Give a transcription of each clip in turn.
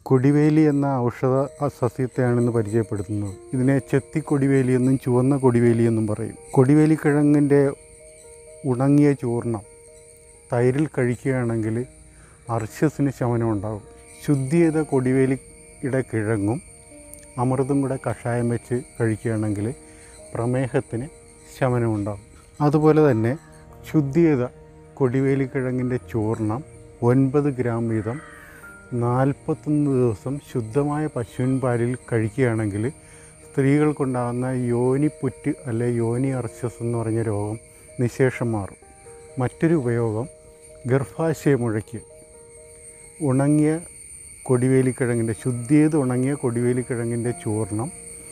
കൊടിവേലി എന്ന ഔഷധ സസ്യത്തെയാണ് ഇന്ന് പരിചയപ്പെടുത്തുന്നത് ഇതിനെ ചെത്തി കൊടിവേലി എന്നും ചുവന്ന കൊടിവേലി എന്നും പറയും കൊടിവേലി കിഴങ്ങിൻ്റെ ഉണങ്ങിയ ചൂർണം തൈരിൽ കഴിക്കുകയാണെങ്കിൽ അർശസിന് ശമനം ഉണ്ടാകും ശുദ്ധി ചെയ്ത കൊടിവേലിയുടെ കിഴങ്ങും അമൃതും കൂടെ കഷായം വെച്ച് കഴിക്കുകയാണെങ്കിൽ പ്രമേഹത്തിന് ശമനമുണ്ടാകും അതുപോലെ തന്നെ ശുദ്ധി ചെയ്ത കൊടിവേലി കിഴങ്ങിൻ്റെ ചൂർണം ഒൻപത് ഗ്രാം വീതം നാൽപ്പത്തൊന്ന് ദിവസം ശുദ്ധമായ പശുവിൻ പാലിൽ കഴിക്കുകയാണെങ്കിൽ സ്ത്രീകൾക്കുണ്ടാകുന്ന യോനിപ്പുറ്റ് അല്ലെ യോനി അർശസ് എന്ന് പറഞ്ഞ രോഗം നിശേഷം മാറും മറ്റൊരു ഉപയോഗം ഗർഭാശയമുഴയ്ക്ക് ഉണങ്ങിയ കൊടിവേലിക്കിഴങ്ങിൻ്റെ ശുദ്ധി ചെയ്ത് ഉണങ്ങിയ കൊടിവേലിക്കിഴങ്ങിൻ്റെ ചൂർണം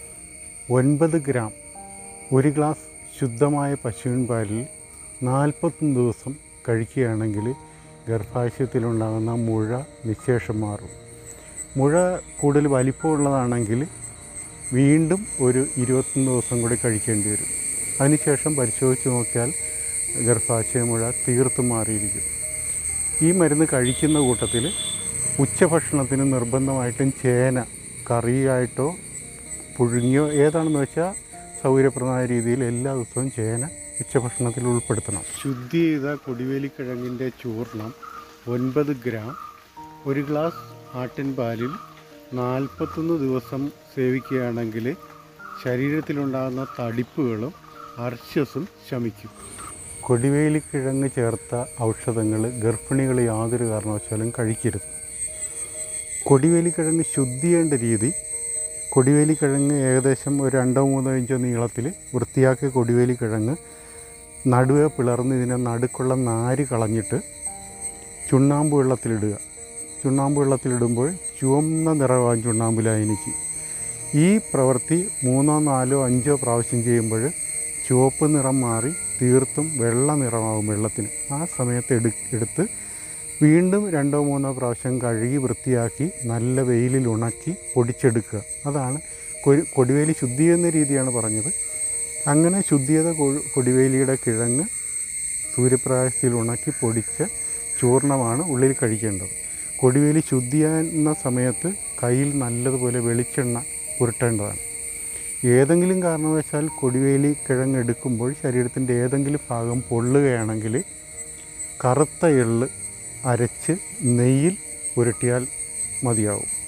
ഒൻപത് ഗ്രാം ഒരു ഗ്ലാസ് ശുദ്ധമായ പശുവിൻ പാലിൽ നാൽപ്പത്തൊന്ന് ദിവസം കഴിക്കുകയാണെങ്കിൽ ഗർഭാശയത്തിലുണ്ടാകുന്ന മുഴ നിശേഷം മാറും മുഴ കൂടുതൽ വലിപ്പമുള്ളതാണെങ്കിൽ വീണ്ടും ഒരു ഇരുപത്തൊന്ന് ദിവസം കൂടി കഴിക്കേണ്ടി വരും അതിനുശേഷം പരിശോധിച്ച് നോക്കിയാൽ ഗർഭാശയ മുഴ തീർത്തും മാറിയിരിക്കും ഈ മരുന്ന് കഴിക്കുന്ന കൂട്ടത്തിൽ ഉച്ചഭക്ഷണത്തിന് നിർബന്ധമായിട്ടും ചേന കറിയായിട്ടോ പുഴുങ്ങിയോ ഏതാണെന്ന് വെച്ചാൽ സൗകര്യപ്രദമായ രീതിയിൽ എല്ലാ ദിവസവും ചേന ഉച്ചഭക്ഷണത്തിൽ ഉൾപ്പെടുത്തണം ശുദ്ധി ചെയ്ത കൊടിവേലിക്കിഴങ്ങിൻ്റെ ചൂർണം ഒൻപത് ഗ്രാം ഒരു ഗ്ലാസ് ആട്ടിൻ പാലിൽ നാൽപ്പത്തൊന്ന് ദിവസം സേവിക്കുകയാണെങ്കിൽ ശരീരത്തിലുണ്ടാകുന്ന തടിപ്പുകളും അർശസും ശമിക്കും കൊടിവേലിക്കിഴങ്ങ് ചേർത്ത ഔഷധങ്ങൾ ഗർഭിണികൾ യാതൊരു കാരണവശാലും കഴിക്കരുത് കൊടിവേലിക്കിഴങ്ങ് ശുദ്ധി ചെയ്യേണ്ട രീതി കൊടിവേലിക്കിഴങ്ങ് ഏകദേശം ഒരു രണ്ടോ മൂന്നോ ഇഞ്ചോ നീളത്തിൽ വൃത്തിയാക്കിയ കൊടിവേലിക്കിഴങ്ങ് നടുവെ പിളർന്ന് ഇതിനെ നടുക്കുള്ള നാര് കളഞ്ഞിട്ട് ചുണ്ണാമ്പ് വെള്ളത്തിലിടുക ചുണ്ണാമ്പ് വെള്ളത്തിലിടുമ്പോൾ ചുവന്ന നിറമാകും ചുണ്ണാമ്പ് ലായനിക്ക് ഈ പ്രവൃത്തി മൂന്നോ നാലോ അഞ്ചോ പ്രാവശ്യം ചെയ്യുമ്പോൾ ചുവപ്പ് നിറം മാറി തീർത്തും വെള്ള നിറമാകും വെള്ളത്തിന് ആ സമയത്ത് എടു എടുത്ത് വീണ്ടും രണ്ടോ മൂന്നോ പ്രാവശ്യം കഴുകി വൃത്തിയാക്കി നല്ല വെയിലിൽ ഉണക്കി പൊടിച്ചെടുക്കുക അതാണ് കൊടി കൊടിവേലി ശുദ്ധി ചെയ്യുന്ന രീതിയാണ് പറഞ്ഞത് അങ്ങനെ ശുദ്ധി ചെയ്ത കൊ- കൊടിവേലിയുടെ കിഴങ്ങ് സൂര്യപ്രകാശത്തിൽ ഉണക്കി പൊടിച്ച ചൂർണമാണ് ഉള്ളിൽ കഴിക്കേണ്ടത് കൊടിവേലി ശുദ്ധി ചെയ്യുന്ന സമയത്ത് കയ്യിൽ നല്ലതുപോലെ വെളിച്ചെണ്ണ പുരട്ടേണ്ടതാണ് ഏതെങ്കിലും കാരണവശാൽ കൊടിവേലി കിഴങ്ങ് എടുക്കുമ്പോൾ ശരീരത്തിൻ്റെ ഏതെങ്കിലും ഭാഗം പൊള്ളുകയാണെങ്കിൽ കറുത്ത എള്ള് അരച്ച് നെയ്യിൽ പുരട്ടിയാൽ മതിയാവും